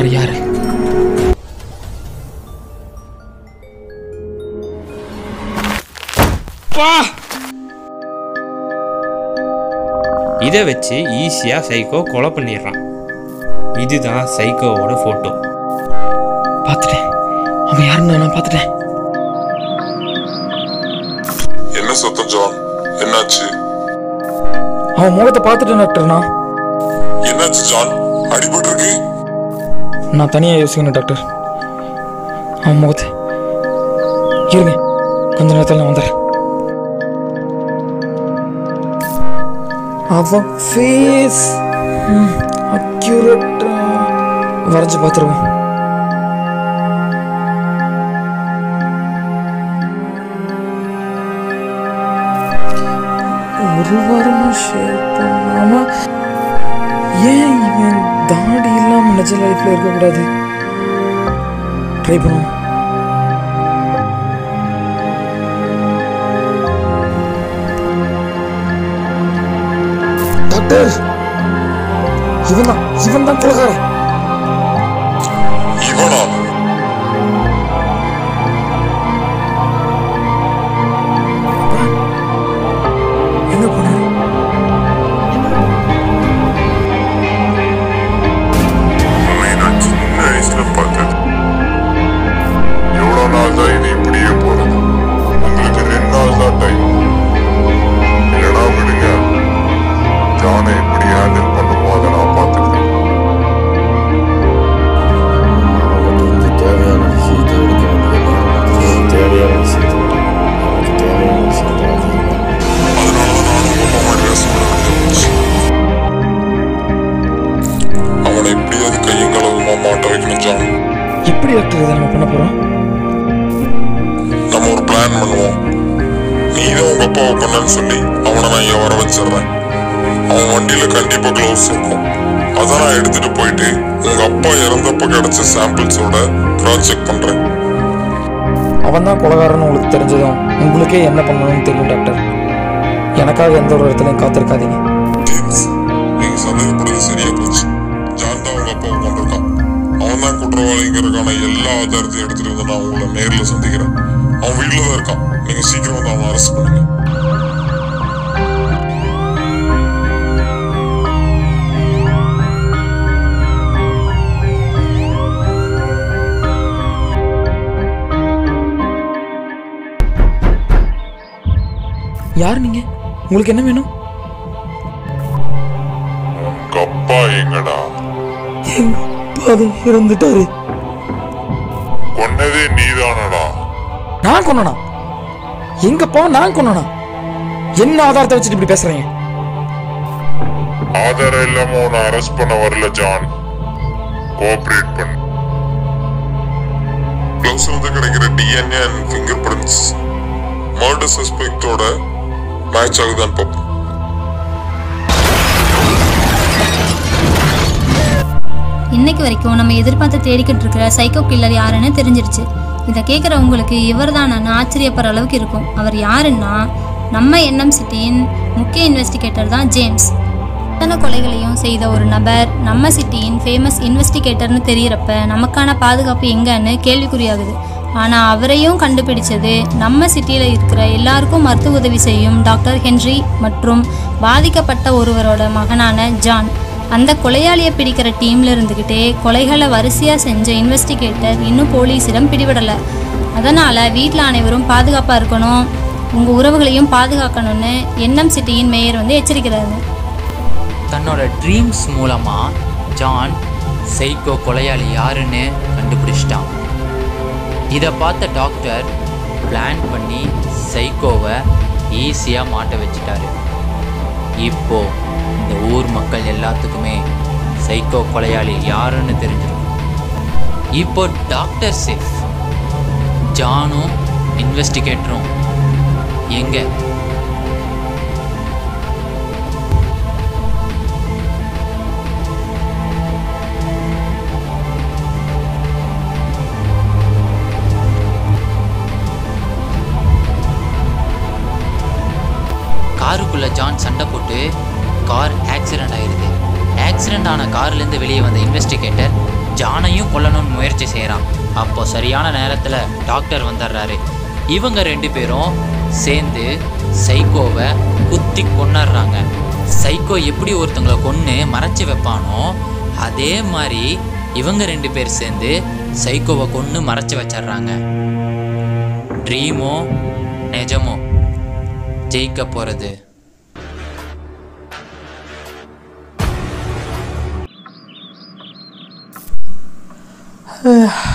கொலகார யாரு இதை வச்சு ஈஸியாக சைக்கோ கொலை பண்ணிடுறான் இதுதான் சைக்கோவோட ஃபோட்டோ பார்த்துட்டேன் அவன் யாருன்னு நான் பார்த்துட்டேன் என்ன சத்தம் ஜான் என்னாச்சு அவன் முகத்தை பார்த்துட்டேன் டாக்டர் நான் என்னாச்சு ஜான் அடிபட்டு இருக்கு நான் தனியாக யோசிக்கணும் டாக்டர் அவன் முகத்தை இருங்க கொஞ்ச நேரத்தில் நான் வந்துடுறேன் அவன் ஃபேஸ் அக்யூரேட்டா வரைஞ்சு பார்த்துருவோம் ஒரு வாரமா ஷேர் பண்ணாம ஏன் இவன் தாடி இல்லாம நிஜ லைஃப்ல இருக்கக்கூடாது ட்ரை பண்ணுவோம் டாக்டர் இவன் தான் இவன் தான் கொலகாரன் இவனா எங்க போனாரு உன்னை நான் சின்ன வயசுல பார்த்தது எவ்வளவு நாள் தான் இது இப்படியே போறது உங்களுக்கு ரெண்டு நாள் தான் டைம் இல்லைனா விடுங்க ஜானை எப்படி ஹேண்டில் பண்ணுமோ அதை நான் பார்த்துக்கிறேன் அவங்ககிட்ட இருந்து தேவையான விஷயத்தை எடுக்க வேண்டியது தேவையான விஷயத்தை எனக்கு தேவையான விஷயத்தை அதிகமாக அதனாலதான் நானும் உங்க அம்மா ட்ரெஸ் பண்ண வேண்டியிருந்துச்சு அவனை எப்படியாவது கையும் களவுமா மாட்ட வைக்கணும் ஜான் எப்படி டாக்டர் இதை நம்ம பண்ண போறோம் நம்ம ஒரு பிளான் பண்ணுவோம் நீ தான் உங்க அப்பாவை கொண்டன்னு சொல்லி அவனை நான் இங்க வர வச்சிடுறேன் அவன் வண்டியில கண்டிப்பா க்ளவுஸ் இருக்கும் அதை நான் எடுத்துட்டு போயிட்டு உங்க அப்பா இறந்தப்ப கிடைச்ச சாம்பிள்ஸோட கிராஸ் செக் பண்றேன் அவன் தான் கொலகாரன்னு உங்களுக்கு தெரிஞ்சதும் உங்களுக்கே என்ன பண்ணணும்னு தெரியும் டாக்டர் எனக்காக எந்த ஒரு இடத்துலையும் காத்திருக்காதீங்க ஜேம்ஸ் நீங்க சந்தேகப்படுறது சரியா போச்சு ஜான் தான் உங்க அப்பாவை கொண்டிருக்கான் அவன் தான் குற்றவாளிங்கிறதுக்கான எல்லா ஆதாரத்தையும் எடுத்துட்டு வந்து நான் உங்களை நேர்ல சந்திக்கிறேன் அவன் வீட்டுல தான் இருக்கான் நீங்க சீக்கிரம் வந்து அவனை அரெஸ்ட் பண்ணுங்க யார் நீங்க உங்களுக்கு என்ன வேணும் உங்க அப்பா எங்கடா எங்க அப்பா தான் இறந்துட்டாரு கொன்னதே நீதானடா நான் கொன்னனா எங்க அப்பாவை நான் கொன்னனா என்ன ஆதாரத்தை வச்சுட்டு இப்படி பேசுறீங்க ஆதாரம் இல்லாம உன்னை அரெஸ்ட் பண்ண வரல ஜான் கோஆபரேட் பண்ணு க்ளவுஸ்ல இருந்து கிடைக்கிற DNA and finger prints murder சஸ்பெக்டோட மேட்ச் ஆகுதான்னு பார்ப்போம் இன்னைக்கு வரைக்கும் நம்ம எதிர்பார்த்து தேடிக்கிட்டு இருக்கிற சைக்கோ கில்லர் யாருன்னு தெரிஞ்சிருச்சு இதை கேட்குற உங்களுக்கு இவர் தான் ஆச்சரியப்படுற அளவுக்கு இருக்கும் அவர் யாருன்னா நம்ம என்எம் சிட்டியின் முக்கிய இன்வெஸ்டிகேட்டர் தான் ஜேம்ஸ் இத்தனை கொலைகளையும் செய்த ஒரு நபர் நம்ம சிட்டியின் ஃபேமஸ் இன்வெஸ்டிகேட்டர்னு தெரியறப்ப நமக்கான பாதுகாப்பு எங்கன்னு கேள்விக்குறியாகுது ஆனால் அவரையும் கண்டுபிடிச்சது நம்ம சிட்டியில் இருக்கிற எல்லாருக்கும் மருத்துவ உதவி செய்யும் டாக்டர் ஹென்றி மற்றும் பாதிக்கப்பட்ட ஒருவரோட மகனான ஜான் அந்த கொலையாளியை பிடிக்கிற டீம்ல இருந்துக்கிட்டே கொலைகளை வரிசையாக செஞ்ச இன்வெஸ்டிகேட்டர் இன்னும் போலீஸிடம் பிடிபடலை அதனால் வீட்டில் அனைவரும் பாதுகாப்பாக இருக்கணும் உங்கள் உறவுகளையும் பாதுகாக்கணும்னு என்எம் சிட்டியின் மேயர் வந்து எச்சரிக்கிறாரு தன்னோட ட்ரீம்ஸ் மூலமாக ஜான் சைக்கோ கொலையாளி யாருன்னு கண்டுபிடிச்சிட்டான் இதை பார்த்த டாக்டர் பிளான் பண்ணி சைக்கோவை ஈஸியாக மாட்ட வச்சிட்டாரு இப்போ இந்த ஊர் மக்கள் எல்லாத்துக்குமே சைக்கோ கொலையாளி யாருன்னு தெரிஞ்சிருக்கும் இப்போ டாக்டர் சேஃப் ஜானும் இன்வெஸ்டிகேட்டரும் எங்கே காருக்குள்ள ஜான் சண்டை போட்டு கார் ஆக்சிடென்ட் ஆயிருது ஆக்சிடென்ட் ஆன கார்லேருந்து வெளியே வந்த இன்வெஸ்டிகேட்டர் ஜானையும் கொல்லணும்னு முயற்சி செய்கிறான் அப்போ சரியான நேரத்தில் டாக்டர் வந்துடுறாரு இவங்க ரெண்டு பேரும் சேர்ந்து சைக்கோவை குத்தி கொண்டுடுறாங்க சைக்கோ எப்படி ஒருத்தங்களை கொன்று மறைச்சு வைப்பானோ அதே மாதிரி இவங்க ரெண்டு பேர் சேர்ந்து சைக்கோவை கொன்று மறைச்சு வச்சிடுறாங்க ட்ரீமோ நிஜமோ ஜெயிக்க போகிறது அஹ்,